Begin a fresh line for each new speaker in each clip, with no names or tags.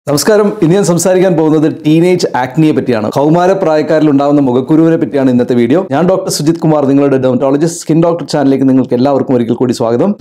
നമസ്കാരം ഇന്ന് ഞാൻ സംസാരിക്കാൻ പോകുന്നത് ടീനേജ് ആക്നിയെ പറ്റിയാണ് കൗമാര പ്രായക്കാരിൽ ഉണ്ടാകുന്ന മുഖക്കുരുവിനെ പറ്റിയാണ് ഇന്നത്തെ വീഡിയോ ഞാൻ ഡോക്ടർ സുജിത് കുമാർ നിങ്ങളുടെ ഡെർമറ്റോളജിസ്റ്റ് സ്കിൻ ഡോക്ടർ ചാനലിലേക്ക് നിങ്ങൾക്ക് എല്ലാവർക്കും ഒരിക്കൽ കൂടി സ്വാഗതം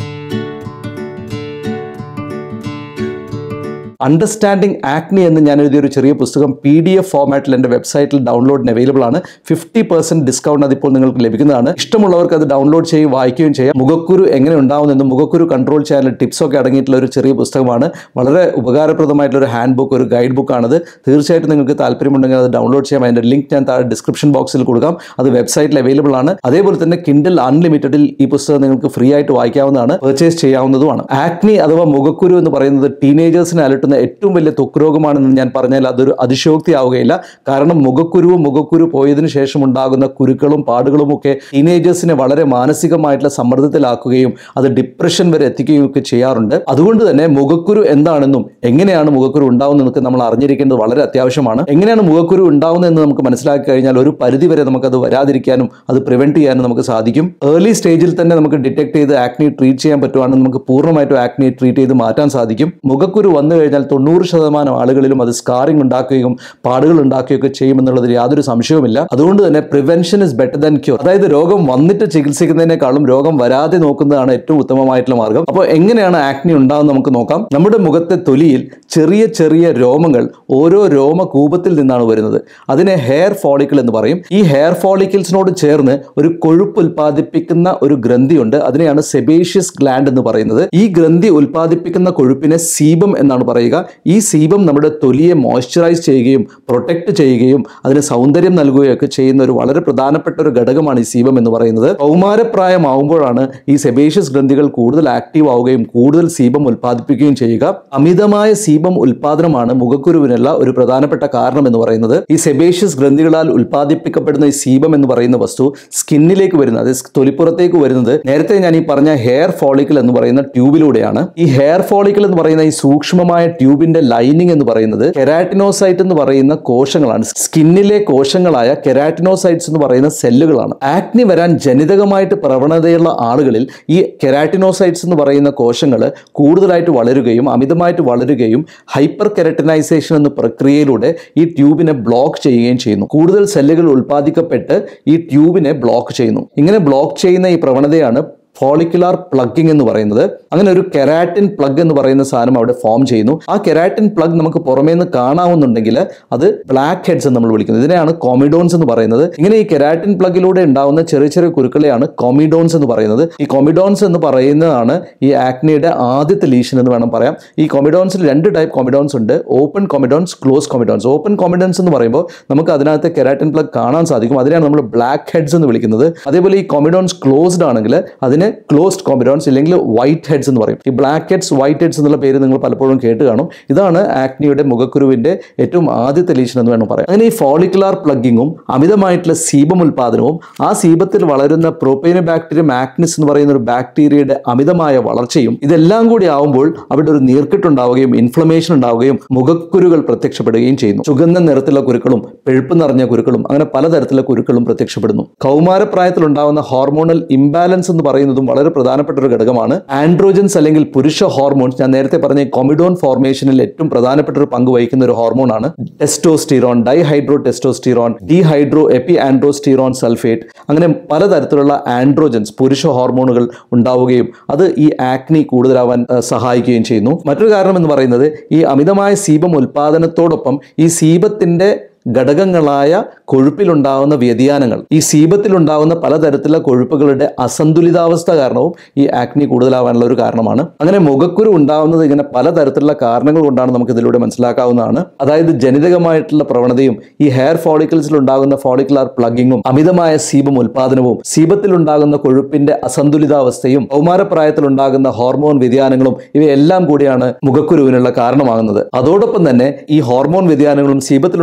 അണ്ടർസ്റ്റാൻഡിംഗ് ആക്നി എന്ന് ഞാൻ എഴുതിയ ഒരു ചെറിയ പുസ്തകം പി ഡി എഫ് ഫോമാറ്റിൽ എൻ്റെ വെബ്സൈറ്റിൽ ഡൗൺലോഡിന് അവൈലബിൾ ആണ് ഫിഫ്റ്റി പെർസെന്റ് ഡിസ്കൗണ്ട് അതിപ്പോൾ നിങ്ങൾക്ക് ലഭിക്കുന്നതാണ് ഇഷ്ടമുള്ളവർക്ക് അത് ഡൗൺലോഡ് ചെയ്യും വായിക്കുകയും ചെയ്യാം മുഖക്കുരു എങ്ങനെ ഉണ്ടാവുമെന്നും മുഖക്കുരു കൺട്രോൾ ചെയ്യാനുള്ള ടിപ്സ് ഒക്കെ അടങ്ങിയിട്ടുള്ള ഒരു ചെറിയ പുസ്തകമാണ് വളരെ ഉപകാരപ്രദമായിട്ടുള്ള ഒരു ഹാൻഡ് ബുക്ക് ഒരു ഗൈഡ് ബുക്കാണത് തീർച്ചയായിട്ടും നിങ്ങൾക്ക് താല്പര്യമുണ്ടെങ്കിൽ അത് ഡൗൺലോഡ് ചെയ്യാം അതിൻ്റെ ലിങ്ക് ഞാൻ താഴെ ഡിസ്ക്രിപ്ഷൻ ബോക്സിൽ കൊടുക്കാം അത് വെബ്സൈറ്റിൽ അവൈലബിൾ ആണ് അതേപോലെ തന്നെ കിൻഡിൽ അൺലിമിറ്റഡിൽ ഈ പുസ്തകം നിങ്ങൾക്ക് ഫ്രീ ആയിട്ട് വായിക്കാവുന്നതാണ് പർച്ചേസ് ചെയ്യാവുന്നതുമാണ് ആക്നി അഥവാ മുഖക്കുരു എന്ന് പറയുന്നത് ടീനേജേഴ്സിനെ അലട്ടുന്ന ഏറ്റവും വലിയ ത്വക്ക് രോഗമാണെന്ന് ഞാൻ പറഞ്ഞാൽ അതൊരു അതിശയോക്തി ആവുകയില്ല കാരണം മുഖക്കുരുവും മുഖക്കുരു പോയതിനു ശേഷം ഉണ്ടാകുന്ന കുരുക്കളും പാടുകളും ഒക്കെ ടീനേജേഴ്സിനെ വളരെ മാനസികമായിട്ടുള്ള സമ്മർദ്ദത്തിലാക്കുകയും അത് ഡിപ്രഷൻ വരെ എത്തിക്കുകയും ഒക്കെ ചെയ്യാറുണ്ട് അതുകൊണ്ട് തന്നെ മുഖക്കുരു എന്താണെന്നും എങ്ങനെയാണ് മുഖക്കുരു ഉണ്ടാവുന്നതെന്നൊക്കെ നമ്മൾ അറിഞ്ഞിരിക്കേണ്ടത് വളരെ അത്യാവശ്യമാണ് എങ്ങനെയാണ് മുഖക്കുരു ഉണ്ടാവുന്നതെന്ന് നമുക്ക് മനസ്സിലാക്കി കഴിഞ്ഞാൽ ഒരു പരിധി വരെ നമുക്കത് വരാതിരിക്കാനും അത് പ്രിവെന്റ് ചെയ്യാനും നമുക്ക് സാധിക്കും ഏർലി സ്റ്റേജിൽ തന്നെ നമുക്ക് ഡിറ്റക്ട് ചെയ്ത് ആക്നി ട്രീറ്റ് ചെയ്യാൻ പറ്റുവാണെങ്കിൽ നമുക്ക് പൂർണ്ണമായിട്ടും ആക്നി ട്രീറ്റ് ചെയ്ത് മാറ്റാൻ സാധിക്കും മുഖക്കുരു വന്നു കഴിഞ്ഞാൽ തൊണ്ണൂറ് ശതമാനം ആളുകളിലും അത് സ്കാറിംഗ് ഉണ്ടാക്കുകയും പാടുകൾ ഉണ്ടാക്കുകയൊക്കെ ചെയ്യുമെന്നുള്ളതിൽ യാതൊരു സംശയവുമില്ല അതുകൊണ്ട് തന്നെ prevention is better than cure അതായത് രോഗം വന്നിട്ട് ചികിത്സിക്കുന്നതിനേക്കാളും രോഗം വരാതെ നോക്കുന്നതാണ് ഏറ്റവും ഉത്തമമായിട്ടുള്ള മാർഗം അപ്പോൾ എങ്ങനെയാണ് ആക്നി ഉണ്ടാകുന്നത് നമുക്ക് നോക്കാം നമ്മുടെ മുഖത്തെ തൊലിയിൽ ചെറിയ ചെറിയ രോമങ്ങൾ ഓരോ രോമകൂപത്തിൽ നിന്നാണ് വരുന്നത് അതിനെ ഹെയർ ഫോളിക്കിൾ എന്ന് പറയും ഈ ഹെയർ ഫോളിക്കിൾസിനോട് ചേർന്ന് ഒരു കൊഴുപ്പ് ഉൽപ്പാദിപ്പിക്കുന്ന ഒരു ഗ്രന്ഥിയുണ്ട് അതിനെയാണ് സെബേഷ്യസ് ഗ്ലാൻഡ് എന്ന് പറയുന്നത് ഈ ഗ്രന്ഥി ഉൽപ്പാദിപ്പിക്കുന്ന കൊഴുപ്പിനെ സീബം എന്നാണ് പറയുക ഈ സീബം നമ്മുടെ തൊലിയെ മോയ്സ്ചറൈസ് ചെയ്യുകയും പ്രൊട്ടക്ട് ചെയ്യുകയും അതിന് സൗന്ദര്യം നൽകുകയും ഒക്കെ ചെയ്യുന്ന ഒരു വളരെ പ്രധാനപ്പെട്ട ഒരു ഘടകമാണ് ഈ സീബം എന്ന് പറയുന്നത് കൗമാരപ്രായമാവുമ്പോഴാണ് ഈ സെബേഷ്യസ് ഗ്രന്ഥികൾ കൂടുതൽ ആക്റ്റീവ് ആവുകയും കൂടുതൽ സീബം ഉൽപ്പാദിപ്പിക്കുകയും ചെയ്യുക അമിതമായ സീബം ഉൽപാദനമാണ് മുഖക്കുരുവിനുള്ള ഒരു പ്രധാനപ്പെട്ട കാരണം എന്ന് പറയുന്നത് ഈ സെബേഷ്യസ് ഗ്രന്ഥികളാൽ ഉൽപ്പാദിപ്പിക്കപ്പെടുന്ന ഈ സീബം എന്ന് പറയുന്ന വസ്തു സ്കിന്നിലേക്ക് വരുന്നത് അതായത് തൊലിപ്പുറത്തേക്ക് വരുന്നത് നേരത്തെ ഞാൻ ഈ പറഞ്ഞ ഹെയർ ഫോളിക്കിൾ എന്ന് പറയുന്ന ട്യൂബിലൂടെയാണ് ഈ ഹെയർ ഫോളിക്കിൾ എന്ന് പറയുന്ന ഈ സൂക്ഷ്മമായ ട്യൂബിന്റെ ലൈനിങ് എന്ന് പറയുന്നത് കെരാറ്റിനോസൈറ്റ് എന്ന് പറയുന്ന കോശങ്ങളാണ് സ്കിന്നിലെ കോശങ്ങളായ കെരാറ്റിനോസൈറ്റ്സ് എന്ന് പറയുന്ന സെല്ലുകളാണ് ആക്നി വരാൻ ജനിതകമായിട്ട് പ്രവണതയുള്ള ആളുകളിൽ ഈ കെരാറ്റിനോസൈറ്റ്സ് എന്ന് പറയുന്ന കോശങ്ങൾ കൂടുതലായിട്ട് വളരുകയും അമിതമായിട്ട് വളരുകയും ഹൈപ്പർ കെരറ്റിനൈസേഷൻ എന്ന പ്രക്രിയയിലൂടെ ഈ ട്യൂബിനെ ബ്ലോക്ക് ചെയ്യുകയും ചെയ്യുന്നു കൂടുതൽ സെല്ലുകൾ ഉൽപ്പാദിക്കപ്പെട്ട് ഈ ട്യൂബിനെ ബ്ലോക്ക് ചെയ്യുന്നു ഇങ്ങനെ ബ്ലോക്ക് ചെയ്യുന്ന ഈ പ്രവണതയാണ് ഫോളിക്കുലാർ പ്ലഗിംഗ് എന്ന് പറയുന്നത് അങ്ങനെ ഒരു കെരാറ്റിൻ പ്ലഗ് എന്ന് പറയുന്ന സാധനം അവിടെ ഫോം ചെയ്യുന്നു ആ കെരാറ്റിൻ പ്ലഗ് നമുക്ക് പുറമേ നിന്ന് കാണാവുന്നുണ്ടെങ്കിൽ അത് ബ്ലാക്ക് ഹെഡ്സ് എന്ന് നമ്മൾ വിളിക്കുന്നത് ഇതിനെയാണ് കോമിഡോൺസ് എന്ന് പറയുന്നത് ഇങ്ങനെ ഈ കെരാറ്റിൻ പ്ലഗിലൂടെ ഉണ്ടാവുന്ന ചെറിയ ചെറിയ കുരുക്കളെയാണ് കോമിഡോൺസ് എന്ന് പറയുന്നത് ഈ കോമിഡോൺസ് എന്ന് പറയുന്നതാണ് ഈ ആക്നിയുടെ ആദ്യത്തെ ലീഷൻ എന്ന് വേണം പറയാം ഈ കോമിഡോൺസിൽ രണ്ട് ടൈപ്പ് കോമിഡോൺസ് ഉണ്ട് open comedones close comedones open comedones എന്ന് പറയുമ്പോൾ നമുക്ക് അതിനകത്ത് കെരാറ്റിൻ പ്ലഗ് കാണാൻ സാധിക്കും അതിനെയാണ് നമ്മൾ ബ്ലാക്ക് ഹെഡ്സ് എന്ന് വിളിക്കുന്നത് അതേപോലെ ഈ കോമിഡോൺസ് ക്ലോസ്ഡ് ആണെങ്കിൽ അതിന് ക്ലോസ്ഡ് കോമിഡോൺസ് ഇല്ലെങ്കിൽ വൈറ്റ് ഹെഡ്സ് എന്ന് പറയും ഈ ബ്ലാക്ക് ഹെഡ്സ് വൈറ്റ് ഹെഡ്സ് എന്നുള്ള പേര് നിങ്ങൾ പലപ്പോഴും കേട്ട് കാണും ഇതാണ് ആക്നിയുടെ മുഖക്കുരുവിന്റെ ഏറ്റവും ആദ്യത്തെ ലീഷൻ എന്ന് വേണം പറയാം അങ്ങനെ ഈ ഫോളിക്കുലാർ പ്ലഗിങ്ങും അമിതമായിട്ടുള്ള സീബം ഉൽപാദനവും ആ സീബത്തിൽ വളരുന്ന പ്രോപ്പൈന ബാക്ടീരിയം ആക്നിസ് എന്ന് പറയുന്ന ഒരു ബാക്ടീരിയയുടെ അമിതമായ വളർച്ചയും ഇതെല്ലാം കൂടി ആവുമ്പോൾ അവിടെ ഒരു നീർക്കെട്ടുണ്ടാവുകയും ഇൻഫ്ലമേഷൻ ഉണ്ടാവുകയും മുഖക്കുരുകൾ പ്രത്യക്ഷപ്പെടുകയും ചെയ്യുന്നു സുഗന്ധ നിറത്തിലുള്ള കുരുക്കളും പെഴുപ്പ് നിറഞ്ഞ കുരുക്കളും അങ്ങനെ പലതരത്തിലുള്ള കുരുക്കളും പ്രത്യക്ഷപ്പെടുന്നു കൗമാരപ്രായത്തിൽ ഉണ്ടാവുന്ന ഹോർമോണൽ ഇംബാലൻസ് എന്ന് പറയുന്നതും വളരെ പ്രധാനപ്പെട്ട ഒരു ഘടകമാണ് ആൻഡ്രോജൻസ് അല്ലെങ്കിൽ പുരുഷ ഹോർമോൺസ് ഞാൻ നേരത്തെ പറഞ്ഞ കോമിഡോൺ ഫോർമേഷനിൽ ഏറ്റവും പ്രധാനപ്പെട്ട ഒരു പങ്ക് വഹിക്കുന്ന ഒരു ഹോർമോണാണ് testosterone dihydrotestosterone dehydroepiandrosterone sulphate അങ്ങനെ പലതരത്തിലുള്ള ആൻഡ്രോജൻസ് പുരുഷ ഹോർമോണുകൾ ഉണ്ടാവുകയും അത് ഈ ആക്നി കൂടുതലാവാൻ ഏഹ്, സഹായിക്കുകയും ചെയ്യുന്നു മറ്റൊരു കാരണം എന്ന് പറയുന്നത് ഈ അമിതമായ സീബം ഉൽപാദനത്തോടൊപ്പം ഈ സീബത്തിന്റെ ഘടകങ്ങളായ കൊഴുപ്പിലുണ്ടാവുന്ന വ്യതിയാനങ്ങൾ ഈ സീബത്തിലുണ്ടാവുന്ന പലതരത്തിലുള്ള കൊഴുപ്പുകളുടെ അസന്തുലിതാവസ്ഥ കാരണവും ഈ ആക്നി കൂടുതലാവാനുള്ള ഒരു കാരണമാണ് അങ്ങനെ മുഖക്കുരു ഉണ്ടാവുന്നത് ഇങ്ങനെ പലതരത്തിലുള്ള കാരണങ്ങൾ കൊണ്ടാണ് നമുക്ക് ഇതിലൂടെ മനസ്സിലാക്കാവുന്നതാണ് അതായത് ജനിതകമായിട്ടുള്ള പ്രവണതയും ഈ ഹെയർ ഫോളിക്കിൾസിൽ ഉണ്ടാകുന്ന ഫോളിക്കുലാർ പ്ലഗിങ്ങും അമിതമായ സീബം ഉൽപാദനവും സീബത്തിൽ ഉണ്ടാകുന്ന കൊഴുപ്പിന്റെ അസന്തുലിതാവസ്ഥയും കൗമാരപ്രായത്തിൽ ഉണ്ടാകുന്ന ഹോർമോൺ വ്യതിയാനങ്ങളും ഇവയെല്ലാം കൂടിയാണ് മുഖക്കുരുവിനുള്ള കാരണമാകുന്നത് അതോടൊപ്പം തന്നെ ഈ ഹോർമോൺ വ്യതിയാനങ്ങളും സീബത്തിലുണ്ടാകുന്ന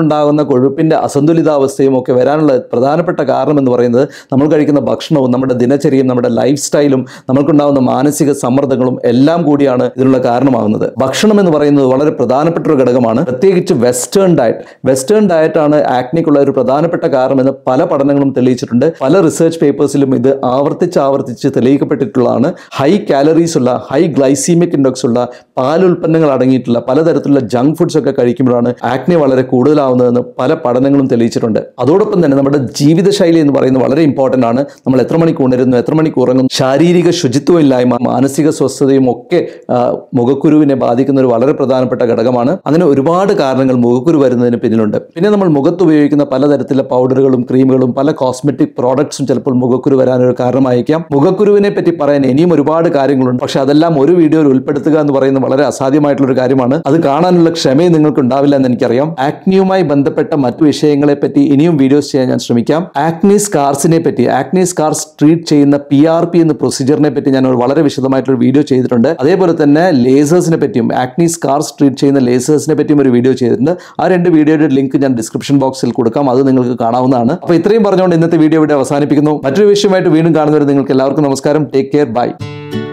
കൊഴുപ്പിൻ്റെ അസന്തുലിതാവസ്ഥയും ഒക്കെ വരാനുള്ള പ്രധാനപ്പെട്ട കാരണം എന്ന് പറയുന്നത് നമ്മൾ കഴിക്കുന്ന ഭക്ഷണവും നമ്മുടെ ദിനചര്യയും നമ്മുടെ ലൈഫ് സ്റ്റൈലും നമ്മൾക്കുണ്ടാകുന്ന മാനസിക സമ്മർദ്ദങ്ങളും എല്ലാം കൂടിയാണ് ഇതിനുള്ള കാരണമാകുന്നത് ഭക്ഷണം എന്ന് പറയുന്നത് വളരെ പ്രധാനപ്പെട്ട ഒരു ഘടകമാണ് പ്രത്യേകിച്ച് വെസ്റ്റേൺ ഡയറ്റ് വെസ്റ്റേൺ ഡയറ്റ് ആണ് ആക്നിക്കുള്ള ഒരു പ്രധാനപ്പെട്ട കാരണമെന്ന് പല പഠനങ്ങളും തെളിയിച്ചിട്ടുണ്ട് പല റിസർച്ച് പേപ്പേഴ്സിലും ഇത് ആവർത്തിച്ച് ആവർത്തിച്ച് തെളിയിക്കപ്പെട്ടിട്ടുള്ളതാണ് ഹൈ കാലറീസ് ഉള്ള ഹൈ ഗ്ലൈസീമിക് ഇൻഡെക്സ് ഉള്ള പാലുൽപ്പന്നങ്ങൾ അടങ്ങിയിട്ടുള്ള പലതരത്തിലുള്ള ജങ്ക് ഫുഡ്സ് ഒക്കെ കഴിക്കുമ്പോഴാണ് ആക്നെ വളരെ കൂടുതലാവുന്നതെന്ന് പല പഠനങ്ങളും തെളിയിച്ചിട്ടുണ്ട് അതോടൊപ്പം തന്നെ നമ്മുടെ ജീവിതശൈലി എന്ന് പറയുന്നത് വളരെ ഇമ്പോർട്ടൻ്റ് ആണ് നമ്മൾ എത്ര മണിക്ക് ഉണരുന്നു എത്ര മണിക്ക് ഉറങ്ങുന്നു ശാരീരിക ശുചിത്വമില്ലായ്മ മാനസിക സ്വസ്ഥതയും ഒക്കെ ആ, മുഖക്കുരുവിനെ ബാധിക്കുന്ന ഒരു വളരെ പ്രധാനപ്പെട്ട ഘടകമാണ് അങ്ങനെ ഒരുപാട് കാരണങ്ങൾ മുഖക്കുരു വരുന്നതിന് പിന്നിലുണ്ട് പിന്നെ നമ്മൾ മുഖത്ത് ഉപയോഗിക്കുന്ന പലതരത്തിലുള്ള പൗഡറുകളും ക്രീമുകളും പല കോസ്മെറ്റിക് പ്രോഡക്ട്സും ചിലപ്പോൾ മുഖക്കുരു വരാനൊരു കാരണമായിരിക്കാം മുഖക്കുരുവിനെ പറ്റി പറയാൻ ഇനിയും ഒരുപാട് കാര്യങ്ങളുണ്ട് പക്ഷെ അതെല്ലാം ഒരു വീഡിയോയിൽ ഉൾപ്പെടുത്തുക എന്ന് പറയുന്നത് വളരെ അസാധ്യമായിട്ടുള്ള ഒരു കാര്യമാണ് അത് കാണാനുള്ള ക്ഷമയും നിങ്ങൾക്ക് ഉണ്ടാവില്ല എന്ന് എനിക്കറിയാം ആക്നിയുമായി ബന്ധപ്പെട്ട മറ്റു വിഷയങ്ങളെ പറ്റി ഇനിയും വീഡിയോസ് ചെയ്യാൻ ഞാൻ ശ്രമിക്കാം ആക്നി സ്കാർസിനെ പറ്റി ആക്നി സ്കാർസ് ട്രീറ്റ് ചെയ്യുന്ന പി ആർ പി എന്ന പ്രൊസീജിയറിനെ പറ്റി ഞാൻ ഒരു വളരെ വിശദമായിട്ടൊരു വീഡിയോ ചെയ്തിട്ടുണ്ട് അതേപോലെ തന്നെ ലേസേഴ്സിനെ പറ്റിയും ആക്നി സ്കാർസ് ട്രീറ്റ് ചെയ്യുന്ന ലേസേഴ്സിനെ പറ്റിയും ഒരു വീഡിയോ ചെയ്തിട്ടുണ്ട് ആ രണ്ട് വീഡിയോയുടെ ലിങ്ക് ഞാൻ ഡിസ്ക്രിപ്ഷൻ ബോക്സിൽ കൊടുക്കാം അത് നിങ്ങൾക്ക് കാണാവുന്നതാണ് അപ്പോൾ ഇത്രയും പറഞ്ഞുകൊണ്ട് ഇന്നത്തെ വീഡിയോ ഇവിടെ അവസാനിപ്പിക്കുന്നു മറ്റൊരു വിഷയമായിട്ട് വീണ്ടും കാണുന്നവരെ നിങ്ങൾക്ക് എല്ലാവർക്കും നമസ്കാരം ടേക്ക് കെയർ ബൈ